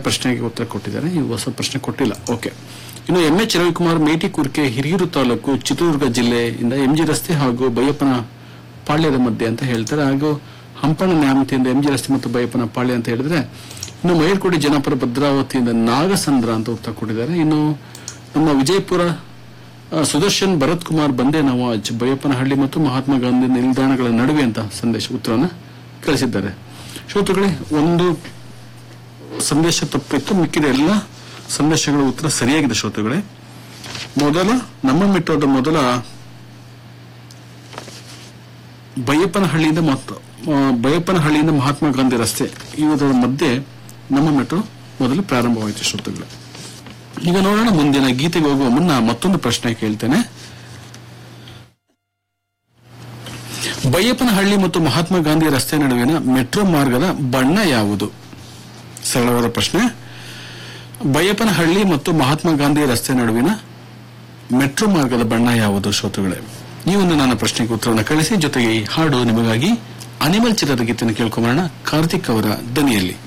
ಪ್ರಶ್ನೆಗೆ ಉತ್ತರ ಕೊಟ್ಟಿದ್ದಾರೆ ಈ ಹೊಸ ಪ್ರಶ್ನೆ ಕೊಟ್ಟಿಲ್ಲ ಓಕೆ ಇನ್ನು ಎಂ ಎಚ್ ರವಿಕುಮಾರ್ ಮೇಟಿ ಕುರ್ಕೆ ಹಿರಿಯೂರು ತಾಲೂಕು ಚಿತ್ರದುರ್ಗ ಜಿಲ್ಲೆಯಿಂದ ಎಂಜಿ ರಸ್ತೆ ಹಾಗೂ ಬೈಯಪ್ಪನ ಪಾಳ್ಯದ ಮಧ್ಯೆ ಅಂತ ಹೇಳ್ತಾರೆ ಹಾಗೂ ಹಂಪಣ ನ್ಯಾಮತಿಯಿಂದ ಎಂಜಿ ರಸ್ತೆ ಮತ್ತು ಬೈಯಪ್ಪನ ಪಾಳ್ಯ ಅಂತ ಹೇಳಿದ್ರೆ ಇನ್ನು ಮೈರ್ಕೋಡಿ ಜನಪರ ಭದ್ರಾವತಿಯಿಂದ ನಾಗಸಂದ್ರ ಅಂತ ಉತ್ತರ ಕೊಟ್ಟಿದ್ದಾರೆ ಇನ್ನು ನಮ್ಮ ವಿಜಯಪುರ ಆ, ಸುದರ್ಶನ್ ಭರತ್ ಕುಮಾರ್ ಬಂದೆ ನವಾಜ್ ಬೈಯಪ್ಪನಹಳ್ಳಿ ಮತ್ತು ಮಹಾತ್ಮ ಗಾಂಧಿ ನಿಲ್ದಾಣಗಳ ನಡುವೆ ಅಂತ ಸಂದೇಶ ಉತ್ತರವನ್ನು ಕಳಿಸಿದ್ದಾರೆ ಶ್ರೋತೃಗಳೇ ಒಂದು ಸಂದೇಶ ತಪ್ಪಿತ್ತು ಮಿಕ್ಕಿದ ಎಲ್ಲ ಸಂದೇಶಗಳ ಉತ್ತರ ಸರಿಯಾಗಿದೆ ಶ್ರೋತೃಗಳೇ ಮೊದಲ ನಮ್ಮ ಮೆಟ್ರೋದ ಮೊದಲ ಬೈಯಪ್ಪನಹಳ್ಳಿಯಿಂದ ಮತ್ತು ಆ, ಬೈಯಪ್ಪನಹಳ್ಳಿಯಿಂದ ಮಹಾತ್ಮ ಗಾಂಧಿ ರಸ್ತೆ ಇವರ ಮಧ್ಯೆ ನಮ್ಮ ಮೆಟ್ರೋ ಮೊದಲು ಪ್ರಾರಂಭವಾಯಿತು ಶ್ರೋತೃಗಳೇ ಈಗ ನೋಡೋಣ ಮುಂದಿನ ಗೀತೆಗೆ ಹೋಗುವ ಮುನ್ನ ಮತ್ತೊಂದು ಪ್ರಶ್ನೆ ಕೇಳ್ತೇನೆ ಬೈಯಪ್ಪನಹಳ್ಳಿ ಮತ್ತು ಮಹಾತ್ಮ ಗಾಂಧಿ ರಸ್ತೆ ನಡುವಿನ ಮೆಟ್ರೋ ಮಾರ್ಗದ ಬಣ್ಣ ಯಾವುದು ಸರಳವಾದ ಪ್ರಶ್ನೆ ಬೈಯಪ್ಪನಹಳ್ಳಿ ಮತ್ತು ಮಹಾತ್ಮ ಗಾಂಧಿ ರಸ್ತೆ ನಡುವಿನ ಮೆಟ್ರೋ ಮಾರ್ಗದ ಬಣ್ಣ ಯಾವುದು ಶ್ರೋತೃಗಳೇ ಈ ಒಂದು ನನ್ನ ಪ್ರಶ್ನೆಗೆ ಉತ್ತರವನ್ನು ಕಳಿಸಿ ಜೊತೆಗೆ ಈ ಹಾಡು ನಿಮಗಾಗಿ ಅನಿಮಲ್ ಚಿತ್ರದ ಗೀತೆಯನ್ನು ಕೇಳ್ಕೊಂಬರೋಣ ಕಾರ್ತಿಕ್ ಅವರ ದನಿಯಲ್ಲಿ